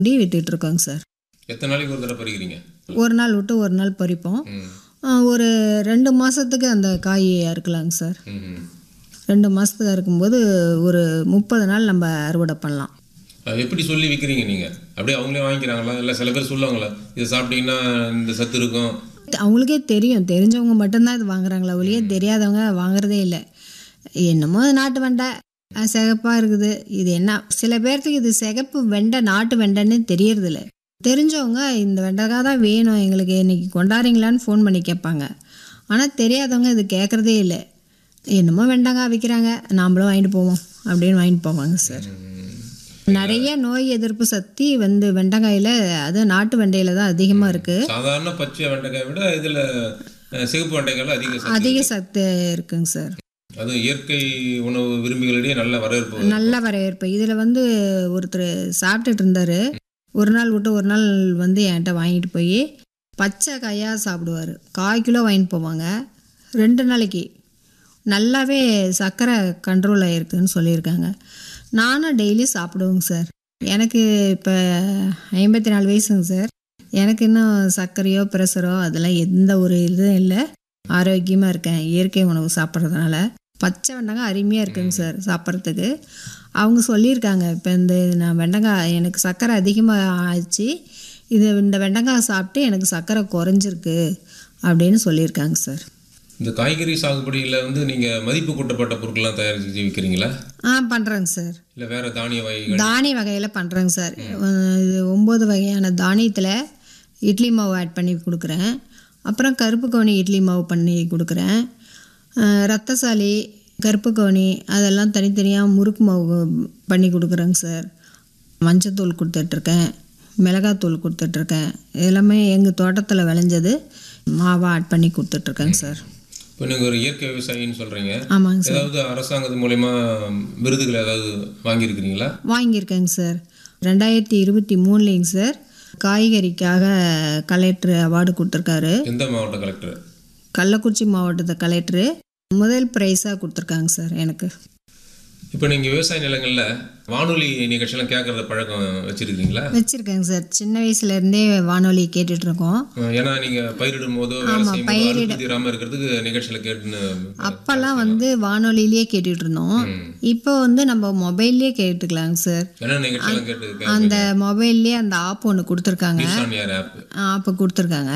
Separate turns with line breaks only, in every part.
இப்படி விட்டுட்டு இருக்கோங்க சார்
எத்தனை நாளைக்கு ஒரு தடவை பறிக்கிறீங்க
ஒரு நாள் விட்டு ஒரு நாள் பறிப்போம்
ம்
ஆ, ஒரு ரெண்டு மாதத்துக்கு அந்த காய் அறுக்கலாங்க சார்
ம், ம்.
ரெண்டு மாதத்துக்கு அறுக்கும்போது ஒரு முப்பது நாள் நம்ம அறுவடை பண்ணலாம்
அது எப்படி சொல்லி விற்கிறீங்க நீங்கள் அப்படியே அவங்களே வாங்கிக்கிறாங்களா இல்லை சில பேர் சொல்லுவாங்களா இதை சாப்பிட்டீங்கன்னா இந்த சத்து இருக்கும்
அவங்களுக்கே தெரியும் தெரிஞ்சவங்க மட்டும்தான் இது வாங்குறாங்களா ஒழிய தெரியாதவங்க வாங்குறதே இல்லை என்னமோ நாட்டு வெண்டை அஹ், சிகப்பா இருக்குது இது என்ன சில பேர்த்துக்கு இது சிகப்பு வெண்டை நாட்டு வெண்டைன்னு தெரியறதில்ல தெரிஞ்சவங்க இந்த வெண்டைக்காய் தான் வேணும் எங்களுக்கு இன்னைக்கு கொண்டாடுறீங்களான்னு ஃபோன் பண்ணி கேட்பாங்க ஆனால் தெரியாதவங்க இது கேட்குறதே இல்லை என்னமோ வெண்டைக்காய் விற்கிறாங்க நாமளும் வாங்கிட்டு போவோம் அப்படின்னு வாங்கிட்டு போவாங்க சார் நிறைய நோய் எதிர்ப்பு சக்தி வந்து வெண்டைக்காயில் அது நாட்டு வெண்டையில தான் அதிகமாக இருக்குது
சாதாரண பச்சை வெண்டைக்காயை விட இதில் சிகப்பு வெண்டைக்காயில் அதிக சத்து
அதிக சத்து இருக்குங்க சார்
அது இயற்கை உணவு விரும்பிகளிடையே நல்ல வரவேற்பு வருது.
நல்ல வரவேற்பு இதில் வந்து ஒருத்தர் சாப்பிட்டுட்டு இருந்தார் ஒரு நாள் விட்டு ஒரு நாள் வந்து என்கிட்ட வாங்கிட்டு போய் பச்சை காயாக சாப்பிடுவார் கால் கிலோ வாங்கிட்டு போவாங்க ரெண்டு நாளைக்கு நல்லாவே சர்க்கரை கண்ட்ரோல் ஆகிருக்குன்னு சொல்லியிருக்காங்க நானும் டெய்லி சாப்பிடுவேங்க சார் எனக்கு இப்போ ஐம்பத்தி நாலு வயசுங்க சார் எனக்கு இன்னும் சர்க்கரையோ ப்ரெஷரோ அதெல்லாம் எந்த ஒரு இதுவும் இல்லை ஆரோக்கியமாக இருக்கேன் இயற்கை உணவு சாப்பிட்றதுனால பச்சை வெண்டைக்காய் அருமையாக இருக்குங்க சார் சாப்பிட்றதுக்கு அவங்க சொல்லியிருக்காங்க இப்போ இந்த நான் வெண்டைக்காய் எனக்கு சர்க்கரை அதிகமாக ஆச்சு இது இந்த வெண்டைக்காய் சாப்பிட்டு எனக்கு சர்க்கரை குறைஞ்சிருக்கு அப்படின்னு சொல்லியிருக்காங்க சார்
இந்த காய்கறி சாகுபடியில் வந்து நீங்கள் மதிப்பு கூட்டப்பட்ட பொருட்கள்லாம் தயாரித்து விற்கிறீங்களா
ஆ பண்ணுறேங்க சார்
இல்லை வேறு தானிய வகைகள்
தானிய வகையில் பண்ணுறேங்க சார் அஹ் இது ஒம்பது வகையான தானியத்தில் இட்லி மாவு ஆட் பண்ணி கொடுக்குறேன் அப்புறம் கருப்பு கவுனி இட்லி மாவு பண்ணி கொடுக்குறேன் அஹ் ரத்தசாலி கருப்பு கவுனி அதெல்லாம் தனித்தனியாக முறுக்கு மாவு பண்ணி கொடுக்குறேங்க சார் மஞ்சத்தூள் கொடுத்துட்ருக்கேன் மிளகாத்தூள் கொடுத்துட்ருக்கேன் எல்லாமே எங்கள் தோட்டத்தில் விளைஞ்சது மாவாக ஆட் பண்ணி கொடுத்துட்ருக்கேங்க சார்
இப்போ நீங்கள் ஒரு இயற்கை விவசாயின்னு சொல்கிறீங்க
ஆமாங்க சார்
ஏதாவது அரசாங்கத்து மூலயமா விருதுகள் ஏதாவது வாங்கியிருக்கிறீங்களா
வாங்கியிருக்கேங்க சார் ரெண்டாயிரத்தி இருபத்தி மூணுலேங்க சார் காய்கறிக்காக கலெக்டர் அவார்டு கொடுத்துருக்காரு
எந்த மாவட்ட கலெக்டர்
கள்ளக்குறிச்சி மாவட்டத்தை கலெக்டரு முதல் ப்ரைஸாக கொடுத்துருக்காங்க சார் எனக்கு
இப்போ நீங்கள் விவசாய நிலங்களில் வானொலி நிகழ்ச்சியெல்லாம் கேட்குறத பழக்கம் வச்சுருக்கீங்களா
வச்சுருக்கேங்க சார் சின்ன வயசுலேருந்தே வானொலி கேட்டுட்ருக்கோம்
ஏன்னா நீங்கள் பயிரிடும் போதோ வேலை செய்யும் போதோ அழுப்பு தீராமல் இருக்கிறதுக்கு நிகழ்ச்சியில் கேட்டுன்னு
அப்போல்லாம் வந்து வானொலியிலேயே கேட்டுட்டு இருந்தோம் இப்போ வந்து நம்ம மொபைல்லேயே கேட்டுக்கலாங்க சார்
என்ன நிகழ்ச்சியெல்லாம் கேட்டு
அந்த மொபைல்லேயே அந்த ஆப் ஒன்று கொடுத்துருக்காங்க
நியூஸ் ஆப்
ஆப் கொடுத்துருக்காங்க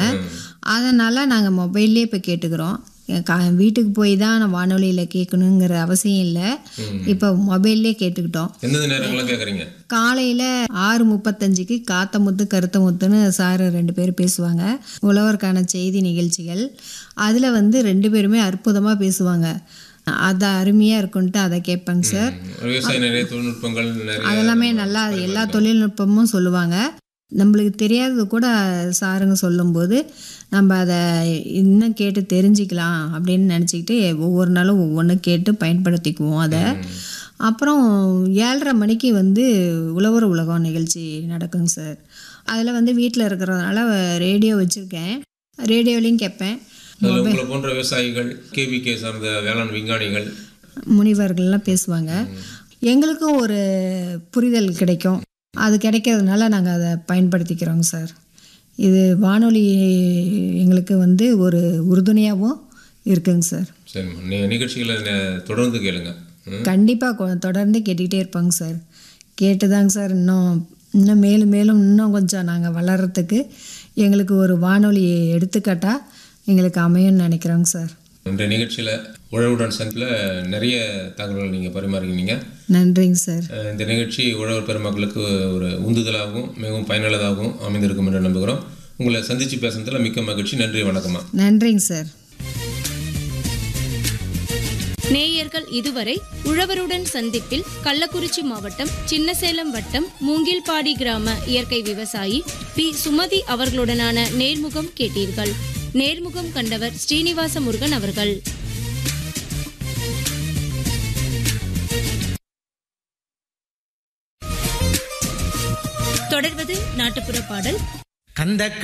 அதனால் நாங்கள் மொபைல்லே இப்போ கேட்டுக்கிறோம் என் கா வீட்டுக்கு போய் தான் நான் வானொலியில் கேட்கணுங்கிற அவசியம் இல்லை இப்போ மொபைல்லே கேட்டுக்கிட்டோம்
எந்தெந்த நேரங்கள்லாம் கேட்குறீங்க
காலையில் ஆறு முப்பத்தஞ்சுக்கு காத்த முத்து கருத்த முத்துன்னு சார் ரெண்டு பேர் பேசுவாங்க உழவருக்கான செய்தி நிகழ்ச்சிகள் அதில் வந்து ரெண்டு பேருமே அற்புதமாக பேசுவாங்க அது அருமையாக இருக்குன்ட்டு அதை கேட்பேங்க சார்
விவசாய நிறைய தொழில்நுட்பங்கள் நிறைய
அதெல்லாமே நல்லா எல்லா தொழில்நுட்பமும் சொல்லுவாங்க நம்மளுக்கு தெரியாதது கூட சாருங்க சொல்லும்போது நம்ம அதை இன்னும் கேட்டு தெரிஞ்சுக்கலாம் அப்படின்னு நினச்சிக்கிட்டு ஒவ்வொரு நாளும் ஒவ்வொன்று கேட்டு பயன்படுத்திக்குவோம் அதை அப்புறம் ஏழரை மணிக்கு வந்து உழவர் உலகம் நிகழ்ச்சி நடக்குங்க சார் அதில் வந்து வீட்டில் இருக்கிறதுனால ரேடியோ வச்சுருக்கேன் ரேடியோலையும் கேட்பேன்
அதில் உங்களை போன்ற விவசாயிகள் கேவிகே சார்ந்த வேளாண் விஞ்ஞானிகள்
முனிவர்கள்லாம் பேசுவாங்க எங்களுக்கும் ஒரு புரிதல் கிடைக்கும் அது கிடைக்கிறதுனால நாங்கள் அதை பயன்படுத்திக்கிறோங்க சார் இது வானொலி எங்களுக்கு வந்து ஒரு உறுதுணையாகவும் இருக்குங்க சார்
சரிம்மா நீ நிகழ்ச்சிகளை நெ- தொடர்ந்து கேளுங்க ம்.
கண்டிப்பாக தொடர்ந்து கேட்டுக்கிட்டே இருப்பாங்க சார் கேட்டுதாங்க சார் இன்னும் இன்னும் மேலும் மேலும் இன்னும் கொஞ்சம் நாங்கள் வளர்கிறதுக்கு எங்களுக்கு ஒரு வானொலி எடுத்துக்காட்டாக எங்களுக்கு அமையும்னு நினைக்கிறோங்க சார்
இன்றைய நிகழ்ச்சியில் உழவுடன் சந்தில் நிறைய தகவல்கள் நீங்கள் பரிமாறினீங்க
நன்றிங்க சார்
அஹ் இந்த நிகழ்ச்சி உழவர் பெருமக்களுக்கு ஒரு உந்துதலாகவும் மிகவும் பயனுள்ளதாகவும் அமைந்திருக்கும் என்று நம்புகிறோம் உங்களை சந்தித்து பேசுனதில் மிக்க மகிழ்ச்சி நன்றி வணக்கம்மா
நன்றிங்க சார்
நேயர்கள் இதுவரை உழவருடன் சந்திப்பில் கள்ளக்குறிச்சி மாவட்டம் சின்னசேலம் வட்டம் மூங்கில்பாடி கிராம இயற்கை விவசாயி பி சுமதி அவர்களுடனான நேர்முகம் கேட்டீர்கள் நேர்முகம் கண்டவர் ஸ்ரீனிவாச முருகன் அவர்கள் தொடர்வது நாட்டுப்புற பாடல்
கந்த